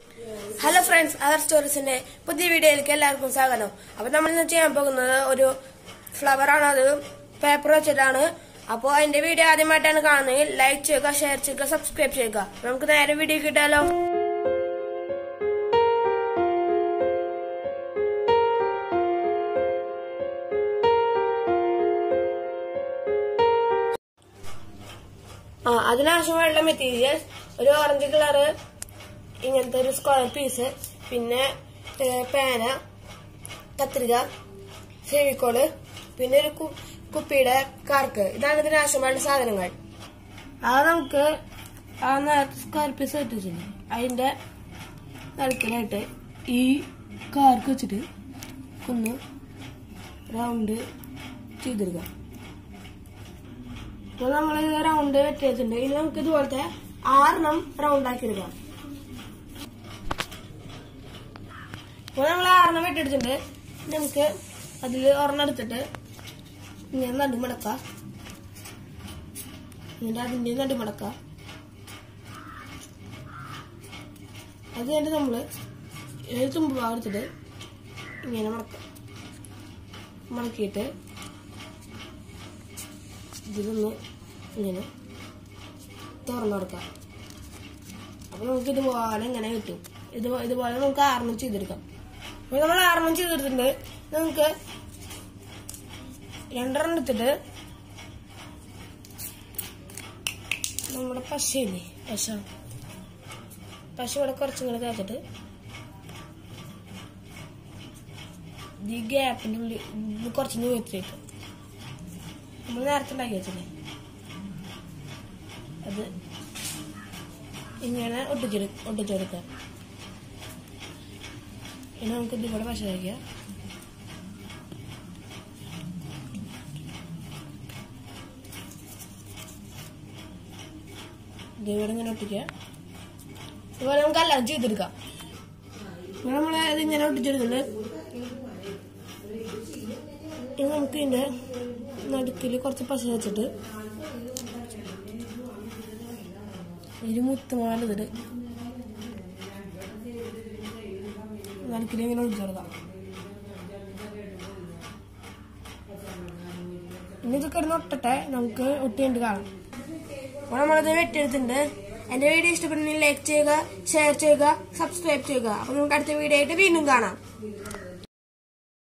hello friends അവർ സ്റ്റോറീസിന്റെ പുതിയ വീഡിയോയിലേക്ക് എല്ലാവർക്കും സ്വാഗതം അപ്പൊ നമ്മൾ ഇന്ന് ചെയ്യാൻ പോകുന്നത് ഒരു ഫ്ലവർ ആണ് അത് പേപ്പർ വെച്ചിട്ടാണ് അപ്പോൾ അതിന്റെ വീഡിയോ ആദ്യമായിട്ടാണ് കാണുന്നത് ലൈക്ക് ചെയ്യുക ഷെയർ ചെയ്യുക സബ്സ്ക്രൈബ് ചെയ്യുക നമുക്ക് നേരെ വീഡിയോ കിട്ടാലോ ആ അതിനാവശ്യമായുള്ള മെറ്റീരിയൽസ് ഒരു ഓറഞ്ച് കളറ് ഇങ്ങനത്തെ ഒരു സ്ക്വയർ പീസ് പിന്നെ ഏ, പേന കത്രിക ഫെവിക്കോള് പിന്നെ ഒരു കു- കുപ്പിയുടെ കാർക്ക് ഇതാണ് ഇതിന് ആവശ്യമായ സാധനങ്ങൾ അത് നമുക്ക് ആ നേരത്തെ സ്ക്വയർ പീസ് വെച്ചിട്ടില്ലേ അതിന്റെ നടുക്കിലായിട്ട് ഈ കാർക്ക് വെച്ചിട്ട് ഒന്ന് റൗണ്ട് ചെയ്തെടുക്കാം അപ്പൊ നമ്മൾ റൗണ്ട് വെട്ടിയിട്ടുണ്ട് ഇനി നമുക്ക് ഇതുപോലത്തെ ആറെണ്ണം റൗണ്ട് ആക്കി എടുക്കാം അപ്പൊ നമ്മൾ ആറെണ്ണം വെട്ടിയെടുത്തിട്ടുണ്ട് ഇനി നമുക്ക് അതിൽ ഒരെണ്ണം എടുത്തിട്ട് ഇങ്ങനെ നടുമടക്കാം എന്നിട്ട് അതിന്റെ നടുമടക്കാം അത് കഴിഞ്ഞിട്ട് നമ്മള് ഏത് തുമ്പ് ഭാഗം എടുത്തിട്ട് ഇങ്ങനെ മടക്കാം മടക്കിയിട്ട് ഇതിലൊന്ന് ഇങ്ങനെ തുറന്നു കൊടുക്കാം അപ്പൊ നമുക്ക് ഇതുപോലെ ഇങ്ങനെ കിട്ടും ഇത് ഇതുപോലെ നമുക്ക് ആറെണ്ണം ചെയ്തെടുക്കാം അപ്പൊ നമ്മൾ ആറെണ്ണം ചെയ്തെടുത്തിട്ടുണ്ട് നമുക്ക് രണ്ടെണ്ണം എടുത്തിട്ട് നമ്മുടെ പശയില്ലേ പശ പശ ഇവിടെ കുറച്ചിങ്ങനെ തേച്ചിട്ട് ഈ ഗ്യാപ്പിന്റെ ഉള്ളിൽ ഇത് കുറച്ചിങ്ങനെ വെച്ചേക്കും നമ്മൾ നേരത്തെ ഉണ്ടാക്കി വെച്ചില്ലേ അത് ഇങ്ങനെ ഒട്ടിച്ചെടു ഒട്ടിച്ചെടുക്കാം ഇനി നമുക്ക് ഇതിൽ കൂടെ പശ വയ്ക്കാം ഇതിവിടെ ഇങ്ങനെ ഒട്ടിക്കുക ഇതുപോലെ നമുക്ക് എല്ലാം ചെയ്തെടുക്കാം ഇവിടെ നമ്മൾ ഇതിങ്ങനെ ഒട്ടിച്ചെടുക്കുന്നുണ്ട് ഇനി നമുക്ക് ഇതിന്റെ നടുക്കിൽ കുറച്ച് പശ വെച്ചിട്ട് ഒരു മുത്തുമാല ഇതിട്ട് നടുക്കിൽ ഇങ്ങനെ ഒഴിച്ചു കൊടുക്കാം ഇനി ഇതൊക്കെ ഒരു ഒട്ടട്ടെ നമുക്ക് ഒട്ടിയിട്ട് കാണാം അപ്പോൾ നമ്മളത് വെട്ടിയെടുത്തിട്ടുണ്ട് എന്റെ വീഡിയോ ഇഷ്ടപ്പെടുന്നെങ്കിൽ ലൈക്ക് ചെയ്യുക ഷെയർ ചെയ്യുക സബ്സ്ക്രൈബ് ചെയ്യുക അപ്പൊ നമുക്ക് അടുത്ത വീഡിയോ ആയിട്ട് വീണ്ടും കാണാം